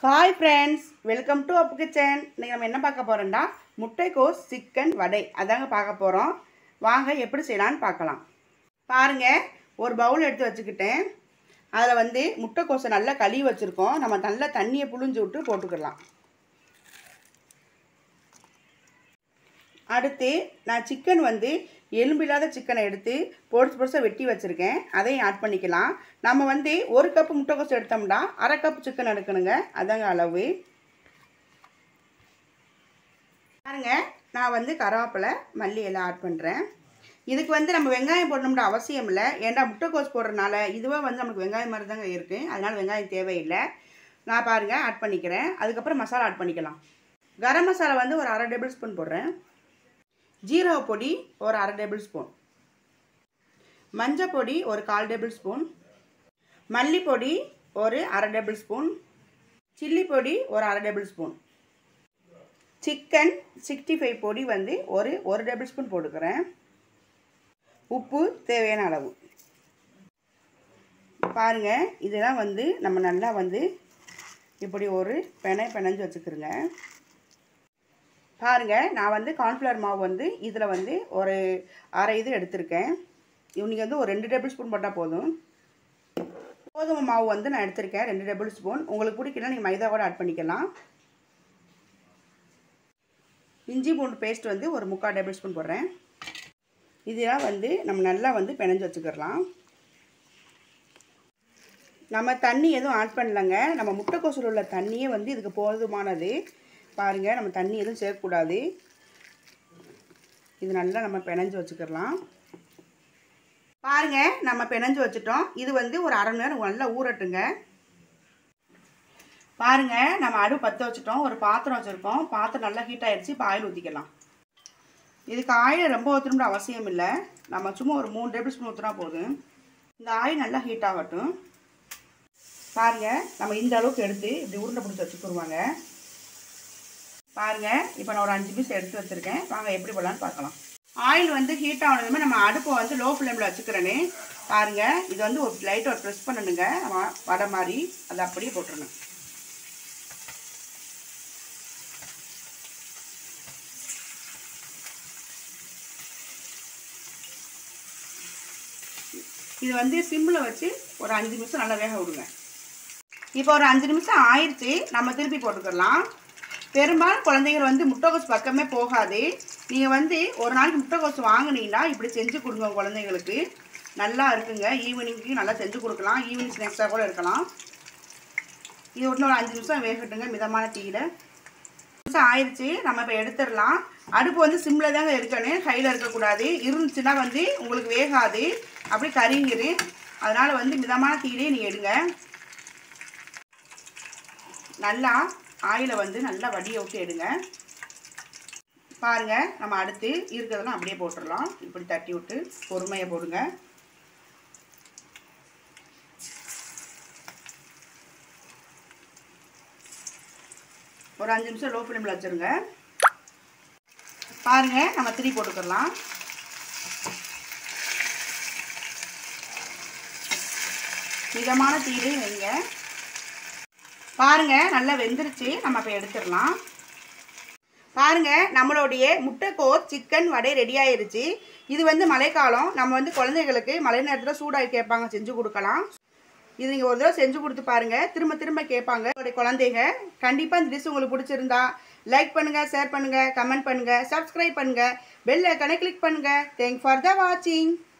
hi friends welcome to Appu kitchen இன்றைக்கி நம்ம என்ன பார்க்க போகிறோம்னா முட்டைக்கோஸ் சிக்கன் வடை அதாங்க பார்க்க போகிறோம் வாங்க எப்படி செய்யலான்னு பார்க்கலாம் பாருங்கள் ஒரு பவுல் எடுத்து வச்சுக்கிட்டேன் அதில் வந்து முட்டைக்கோஸை நல்லா கழுவி வச்சுருக்கோம் நம்ம நல்லா தண்ணியை புழிஞ்சு விட்டு போட்டுக்கலாம் அடுத்து நான் சிக்கன் வந்து எலும்பில்லாத சிக்கனை எடுத்து பொடிசு பொடிசாக வெட்டி வச்சுருக்கேன் அதையும் ஆட் பண்ணிக்கலாம் நம்ம வந்து ஒரு கப்பு முட்டைக்கோஸ் எடுத்தோம்னா அரை கப் சிக்கன் எடுக்கணுங்க அதாங்க அளவு பாருங்க நான் வந்து கருவேப்பிலை மல்லி எல்லாம் ஆட் பண்ணுறேன் இதுக்கு வந்து நம்ம வெங்காயம் போடணும்னு அவசியம் இல்லை ஏன்டா முட்டைக்கோஸ் போடுறதுனால இதுவே வந்து நமக்கு வெங்காயம் மாதிரி தாங்க இருக்குது அதனால் வெங்காயம் தேவையில்லை நான் பாருங்கள் ஆட் பண்ணிக்கிறேன் அதுக்கப்புறம் மசாலா ஆட் பண்ணிக்கலாம் கரம் மசாலா வந்து ஒரு அரை டேபிள் ஸ்பூன் போடுறேன் ஜீரக பொடி ஒரு அரை டேபிள் ஸ்பூன் மஞ்சள் பொடி ஒரு கால் டேபிள் ஸ்பூன் மல்லிப்பொடி ஒரு அரை டேபிள் ஸ்பூன் சில்லி பொடி ஒரு அரை tablespoon chicken sixty five பொடி வந்து ஒரு ஒரு டேபிள் ஸ்பூன் போட்டுக்கிறேன் உப்பு தேவையான அளவு பாருங்கள் இதெல்லாம் வந்து நம்ம நல்லா வந்து இப்படி ஒரு பெனை பெனஞ்சு வச்சுக்கிறோங்க பாருங்கள் நான் வந்து கார்ன்ஃப்ளவர் மாவு வந்து இதில் வந்து ஒரு அரை இது எடுத்திருக்கேன் இவனுக்கு வந்து ஒரு ரெண்டு டேபிள் ஸ்பூன் போட்டால் போதும் கோதுமை மாவு வந்து நான் எடுத்திருக்கேன் ரெண்டு டேபிள் ஸ்பூன் உங்களுக்கு பிடிக்கல நீங்கள் மைதா கூட ஆட் பண்ணிக்கலாம் இஞ்சி பூண்டு பேஸ்ட் வந்து ஒரு முக்கால் டேபிள் ஸ்பூன் போடுறேன் இதெல்லாம் வந்து நம்ம நல்லா வந்து பிணைஞ்சு வச்சுக்கிடலாம் நம்ம தண்ணி எதுவும் ஆட் பண்ணலங்க நம்ம முட்டைக்கோசில் உள்ள தண்ணியே வந்து இதுக்கு போதுமானது பாருங்கள் நம்ம தண்ணி எதுவும் சேர்க்கக்கூடாது இது நல்லா நம்ம பிணைஞ்சு வச்சுக்கிடலாம் பாருங்கள் நம்ம பிணைஞ்சு வச்சுட்டோம் இது வந்து ஒரு அரை மணி நேரம் நல்லா ஊறட்டுங்க பாருங்கள் நம்ம அடுப்பு பற்ற வச்சுட்டோம் ஒரு பாத்திரம் வச்சுருக்கோம் பாத்திரம் நல்லா ஹீட் ஆகிடுச்சு இப்போ ஆயில் ஊற்றிக்கலாம் இதுக்கு ஆயில் ரொம்ப ஊற்றணும்னு அவசியம் இல்லை நம்ம சும்மா ஒரு மூணு டேபிள் ஸ்பூன் ஊற்றினா போதும் இந்த ஆயில் நல்லா ஹீட் ஆகட்டும் பாருங்கள் நம்ம இந்த அளவுக்கு எடுத்து இப்படி உருண்டை பிடிச்சி வச்சுக்கிடுவாங்க பாருங்கள் இப்போ நான் ஒரு அஞ்சு பீஸ் எடுத்து வச்சுருக்கேன் வாங்க எப்படி போடலான்னு பார்க்கலாம் ஆயில் வந்து ஹீட் ஆனதுமே நம்ம அடுப்பை வந்து லோ ஃப்ளேமில் வச்சுக்கிறேனே பாருங்கள் இது வந்து ஒரு லைட் ஒரு ப்ரெஸ் பண்ணணுங்க நம்ம வடை மாதிரி அதை அப்படியே போட்டுருணும் இது வந்து சிம்மில் வச்சு ஒரு அஞ்சு நிமிஷம் நல்லா வேக விடுங்க இப்போ ஒரு அஞ்சு நிமிஷம் ஆயிடுச்சு நம்ம திருப்பி போட்டுக்கலாம் பெரும்பாலும் குழந்தைகள் வந்து முட்டைக்கோஸ் பக்கமே போகாது நீங்கள் வந்து ஒரு நாளைக்கு முட்டைக்கோஸ் வாங்கினீங்கன்னா இப்படி செஞ்சு கொடுங்க குழந்தைங்களுக்கு நல்லா இருக்குங்க ஈவினிங்க்கு நல்லா செஞ்சு கொடுக்கலாம் ஈவினிங் ஸ்நாக்ஸாக கூட இருக்கலாம் இது ஒன்று ஒரு அஞ்சு நிமிஷம் வேகட்டுங்க மிதமான தீயில் நிமிஷம் ஆயிடுச்சு நம்ம இப்போ எடுத்துடலாம் அடுப்பு வந்து சிம்மில் தாங்க இருக்கணும் ஹையில் இருக்கக்கூடாது இருந்துச்சுன்னா வந்து உங்களுக்கு வேகாது அப்படி கருங்கிரு அதனால் வந்து மிதமான தீயிலே நீங்கள் எடுங்க நல்லா ஆயிலை வந்து நல்லா வடியை விட்டு எடுங்க பாருங்கள் நம்ம அடுத்து இருக்கிறதெல்லாம் அப்படியே போட்டுடலாம் இப்படி தட்டி விட்டு பொறுமையை போடுங்க ஒரு அஞ்சு நிமிஷம் லோ ஃப்ளேமில் வச்சுருங்க பாருங்கள் நம்ம திரி போட்டுக்கலாம் மிதமான தீயிலே வைங்க பாருங்க நல்லா வெந்துருச்சு நம்ம இப்போ எடுத்துடலாம் பாருங்க நம்மளுடைய முட்டைக்கோஸ் சிக்கன் வடை ரெடி ஆயிருச்சு இது வந்து மழைக்காலம் நம்ம வந்து குழந்தைகளுக்கு மழை நேரத்தில் சூடாகி கேட்பாங்க செஞ்சு கொடுக்கலாம் இது நீங்கள் ஒரு தடவை செஞ்சு கொடுத்து பாருங்க திரும்ப திரும்ப கேட்பாங்க உங்களுடைய குழந்தைங்க கண்டிப்பாக இந்த டிஷ் உங்களுக்கு பிடிச்சிருந்தா லைக் பண்ணுங்க ஷேர் பண்ணுங்க கமெண்ட் பண்ணுங்க சப்ஸ்கிரைப் பண்ணுங்க பெல் ஐக்கனை கிளிக் பண்ணுங்க தேங்க் ஃபார் த வாட்சிங்